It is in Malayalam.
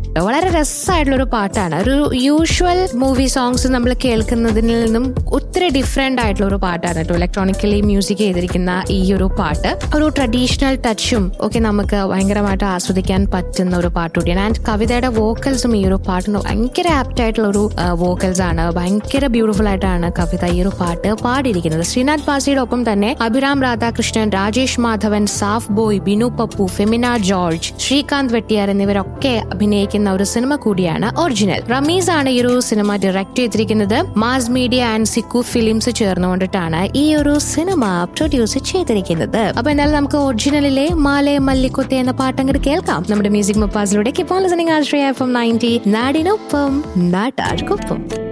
വളരെ രസമായിട്ടുള്ള ഒരു പാട്ടാണ് ഒരു യൂഷ്വൽ മൂവി സോങ്സ് നമ്മൾ കേൾക്കുന്നതിൽ നിന്നും ഒത്തിരി ഡിഫറെന്റ് ആയിട്ടുള്ള ഒരു പാട്ടാണ് കേട്ടോ ഇലക്ട്രോണിക്കലി മ്യൂസിക് ചെയ്തിരിക്കുന്ന ഈ ഒരു പാട്ട് ഒരു ട്രഡീഷണൽ ടച്ചും ഒക്കെ നമുക്ക് ഭയങ്കരമായിട്ട് ആസ്വദിക്കാൻ പറ്റുന്ന ഒരു പാട്ട് കൂടിയാണ് ആൻഡ് കവിതയുടെ വോക്കൽസും ഈ ഒരു പാട്ടിന് ഭയങ്കര ആപ്റ്റ് ആയിട്ടുള്ള ഒരു വോക്കൽസ് ആണ് ഭയങ്കര ബ്യൂട്ടിഫുൾ ആയിട്ടാണ് കവിത ഈ ഒരു പാട്ട് പാടിയിരിക്കുന്നത് ശ്രീനാഥ് ബാസിയുടെ ഒപ്പം തന്നെ അഭിരാം രാധാകൃഷ്ണൻ രാജേഷ് മാധവൻ സാഫ് ബോയ് ബിനു പപ്പു ഫെമിന ജോർജ് ശ്രീകാന്ത് വെട്ടിയാർ എന്നിവരൊക്കെ അഭിനയിക്കുന്ന ഒരു സിനിമ കൂടിയാണ് ഒറിജിനൽ റമീസ് ആണ് ഈ ഒരു സിനിമ ഡയറക്ട് ചെയ്തിരിക്കുന്നത് mass media and Sikku films ചേർന്നുകൊണ്ടിട്ടാണ് ഈ ഒരു സിനിമ പ്രൊഡ്യൂസ് ചെയ്തിരിക്കുന്നത് അപ്പൊ എന്തായാലും നമുക്ക് ഒറിജിനലിലെ മാലേ മല്ലിക്കുത്തി എന്ന പാട്ടങ്ങോട്ട് കേൾക്കാം നമ്മുടെ മ്യൂസിക് മപ്പാസിലൂടെ ഇപ്പോൾ ലിസണിംഗ് ആശ്രയ എഫ് എം നയൻറ്റി നാടിനൊപ്പം നാട്ടാർക്കൊപ്പം